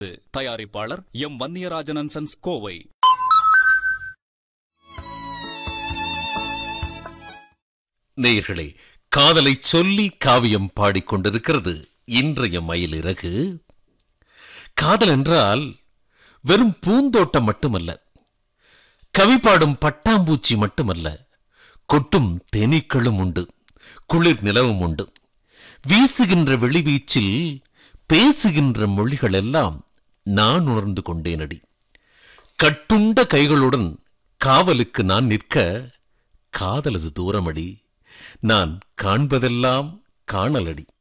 தயாரிப்பாளர் M Vanniyarajan and sons Kovai நேயர்களே காதலை சொல்லி காவியம் பாடிக்கொண்டிருக்கிறது இன்றைய மயிலிறகு காதல் என்றால் வெறும் பூந்தோட்டம் மட்டுமல்ல கவி பாடும் பட்டாம்பூச்சி மட்டுமல்ல கொட்டும் தேனீக்களும் உண்டு குளிர் நிலவும் உண்டு வீசுகின்ற வெளிவீச்சில் பேசுகின்ற மொழிகள் எல்லாம் நான் உணர்ந்து கொண்டேனடி கட்டுண்ட கைகளுடன் காவலுக்கு நான் நிற்க காதலது தூரமடி நான் காண்பதெல்லாம் காணலடி